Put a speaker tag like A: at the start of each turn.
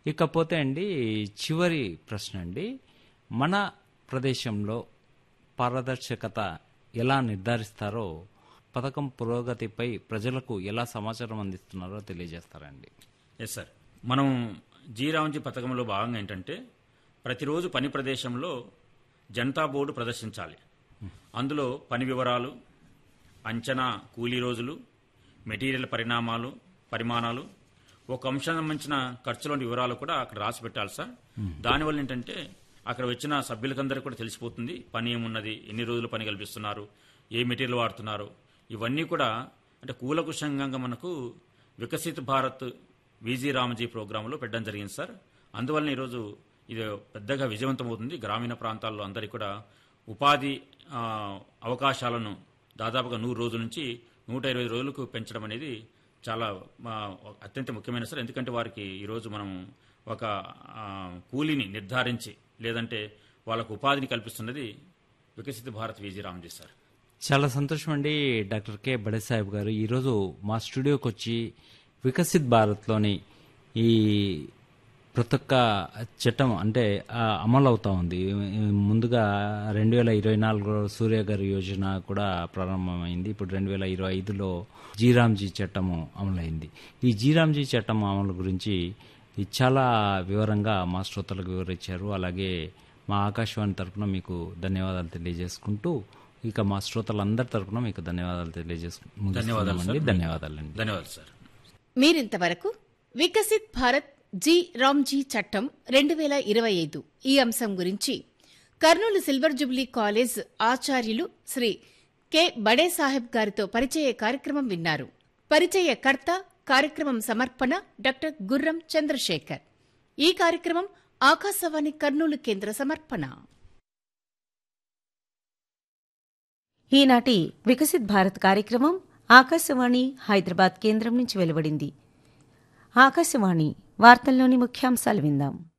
A: ఇకపోతే అండి చివరి ప్రశ్న అండి మన ప్రదేశంలో పారదర్శకత ఎలా నిర్ధారిస్తారో పథకం పురోగతిపై ప్రజలకు ఎలా సమాచారం అందిస్తున్నారో తెలియజేస్తారండి
B: ఎస్ సార్ మనం జీరాంజీ పథకంలో భాగంగా ఏంటంటే ప్రతిరోజు పని ప్రదేశంలో జనతా బోర్డు ప్రదర్శించాలి అందులో పని వివరాలు అంచనా కూలీ రోజులు మెటీరియల్ పరిణామాలు పరిమాణాలు ఒక అంశానికి సంబంధించిన ఖర్చులోని వివరాలు కూడా అక్కడ రాసి పెట్టాలి సార్ దానివల్ల ఏంటంటే అక్కడ వచ్చిన సభ్యులకందరికీ కూడా తెలిసిపోతుంది పని ఏమున్నది ఎన్ని రోజులు పని కల్పిస్తున్నారు ఏ మెటీరియల్ వాడుతున్నారు ఇవన్నీ కూడా అంటే కూలకుశంగా మనకు వికసిత్ భారత్ విజీ రామజీ ప్రోగ్రాంలో పెట్టడం జరిగింది సార్ అందువలన ఈరోజు ఇది పెద్దగా విజయవంతమవుతుంది గ్రామీణ ప్రాంతాల్లో అందరికీ కూడా ఉపాధి ఆ, అవకాశాలను దాదాపుగా నూరు రోజుల నుంచి నూట ఇరవై రోజులకు పెంచడం అనేది చాలా ఆ, అత్యంత ముఖ్యమైన సార్ ఎందుకంటే వారికి ఈరోజు మనం ఒక ఆ, కూలీని నిర్ధారించి లేదంటే వాళ్ళకు ఉపాధిని కల్పిస్తున్నది వికసిత భారత్ విజీ రామజీ సార్
A: చాలా సంతోషం అండి డాక్టర్ కె బడే సాహెబ్ గారు ఈరోజు మా స్టూడియోకి వచ్చి వికసిత్ భారత్లోని ఈ ప్రతి ఒక్క చట్టం అంటే ఆ, అమలు అవుతా ఉంది ముందుగా రెండు వేల ఇరవై నాలుగులో సూర్య గారి యోజన కూడా ప్రారంభమైంది ఇప్పుడు రెండు వేల ఇరవై ఐదులో జీరామ్జీ చట్టము అమలైంది ఈ జీరామ్జీ చట్టం అమలు గురించి ఇది చాలా వివరంగా మా శ్రోతలకు వివరించారు అలాగే మా ఆకాశవాణి తరపున మీకు ధన్యవాదాలు తెలియజేసుకుంటూ ఇక మా శ్రోతలందరి తరపున మీకు ధన్యవాదాలు తెలియజేసుకుంటామండి
B: ధన్యవాదాలు
A: ధన్యవాదాలండి
B: ధన్యవాదాలు సార్
C: మీరింతవరకు వికసిత్ భారత్ జీ రామ్జీ చట్టం రెండు వేల ఇరవై ఐదు ఈ అంశం గురించి కర్నూలు సిల్వర్ జూబ్లీ కాలేజ్ ఆచార్యులు శ్రీ కె బడే సాహెబ్ గారితో పరిచయ కార్యక్రమం విన్నారు పరిచయకర్త కార్యక్రమం సమర్పణ డాక్టర్ గుర్రం చంద్రశేఖర్ ఈ కార్యక్రమం ఆకాశవాణి కర్నూలు కేంద్ర సమర్పణ
D: ఈనాటి వికసిత్ భారత్ కార్యక్రమం ఆకాశవాణి హైదరాబాద్ కేంద్రం నుంచి వెలువడింది ఆకాశవాణి వార్తల్లోని ముఖ్యాంశాలు విందాం